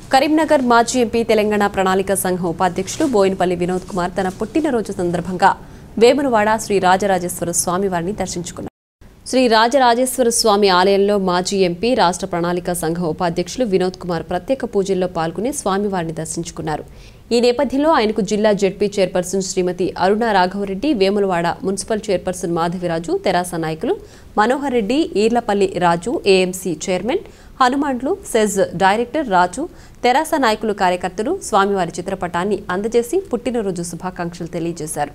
కరీంనగర్ మాజీ ఎంపీ తెలంగాణ ప్రణాళిక సంఘం ఉపాధ్యక్షులు బోయినపల్లి వినోద్ కుమార్ తన పుట్టినరోజు సందర్భంగా వేములవాడ శ్రీ రాజరాజేశ్వర స్వామి వారిని దర్శించుకున్నారు శ్రీ రాజరాజేశ్వర స్వామి ఆలయంలో మాజీ ఎంపీ రాష్ట్ర ప్రణాళిక సంఘం ఉపాధ్యక్షులు వినోద్ కుమార్ ప్రత్యేక పూజల్లో పాల్గొని స్వామివారిని దర్శించుకున్నారు ఈ నేపథ్యంలో ఆయనకు జిల్లా ZP chairperson Shrimati Aruna Raghavareddy Vemulawada municipal chairperson Madhaviraju TRS నాయకులు Manohar Reddy Irlapalli Raju AMC chairman Hanumandlu SEZ director Raju TRS నాయకులు కార్యకర్తలు స్వామివారి చిత్రపటాన్ని అందజేసి పుట్టినరోజు శుభాకాంక్షలు తెలియజేశారు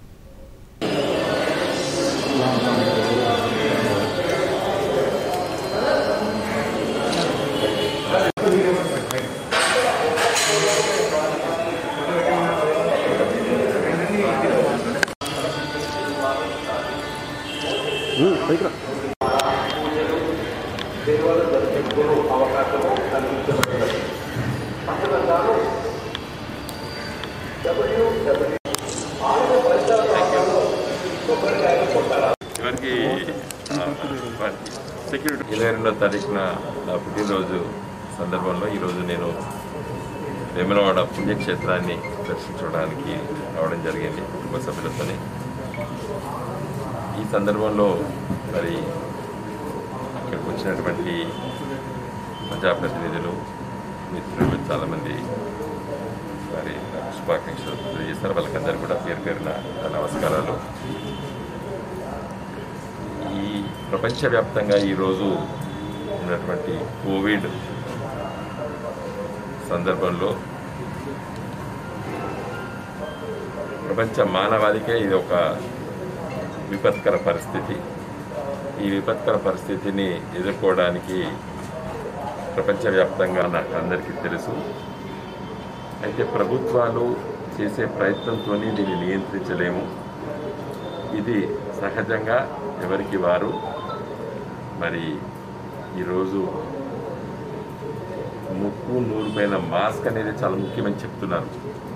ఇవరికి సెక్యూరిటీ ఇరవై రెండో తారీఖున నా పుట్టినరోజు సందర్భంలో ఈరోజు నేను వేములవాడ పుణ్యక్షేత్రాన్ని దర్శించడానికి రావడం జరిగింది కుటుంబ సభ్యులతోని ఈ సందర్భంలో మరి ఇక్కడికి వచ్చినటువంటి ప్రజాప్రతినిధులు మిత్రులు చాలామంది మరి నాకు శుభాకాంక్షలు తెలియజేస్తారు వాళ్ళకందరూ కూడా పేరు పేరున నా నమస్కారాలు ఈ ప్రపంచవ్యాప్తంగా ఈరోజు ఉన్నటువంటి కోవిడ్ సందర్భంలో ప్రపంచ మానవాళికే ఇది ఒక విపత్కర పరిస్థితి ఈ విపత్కర పరిస్థితిని ఎదుర్కోవడానికి ప్రపంచవ్యాప్తంగా నాకు అందరికీ తెలుసు అయితే ప్రభుత్వాలు చేసే ప్రయత్నంతో దీన్ని నియంత్రించలేము ఇది సహజంగా ఎవరికి వారు మరి ఈరోజు ముక్కు నూరు పైన మాస్క్ అనేది చాలా ముఖ్యమని చెప్తున్నారు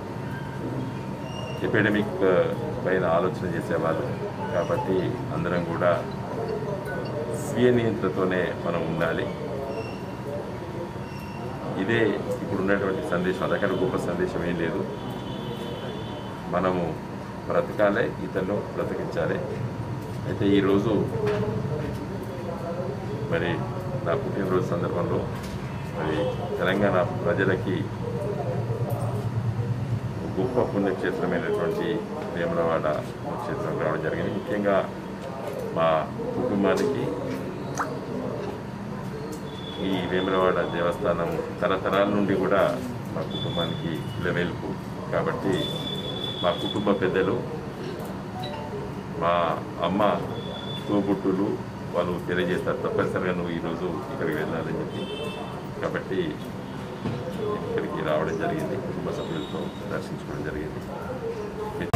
ఎపిడమిక్ పైన ఆలోచన చేసేవాళ్ళు కాబట్టి అందరం కూడా స్వీయ నియంత్రణతోనే మనం ఉండాలి ఇదే ఇప్పుడు ఉన్నటువంటి సందేశం అదొకటి గొప్ప సందేశం ఏం లేదు మనము బ్రతకాలే ఇతను బ్రతికించాలి అయితే ఈరోజు మరి నా పుట్టినరోజు సందర్భంలో మరి తెలంగాణ ప్రజలకి గొప్ప పుణ్యక్షేత్రమైనటువంటి వేములవాడ పుణ్యక్షేత్రం రావడం జరిగింది ముఖ్యంగా మా కుటుంబానికి ఈ వేములవాడ దేవస్థానం తరతరాల నుండి కూడా మా కుటుంబానికి ఇలవేల్పు కాబట్టి మా కుటుంబ పెద్దలు మా అమ్మ తోబుట్టులు వాళ్ళు తెలియజేస్తారు తప్పనిసరిగా నువ్వు ఈరోజు ఇక్కడికి వెళ్ళాలని చెప్పి కాబట్టి ఇక్కడికి రావడం జరిగింది కుటుంబ సభ్యులతో దర్శించుకోవడం జరిగింది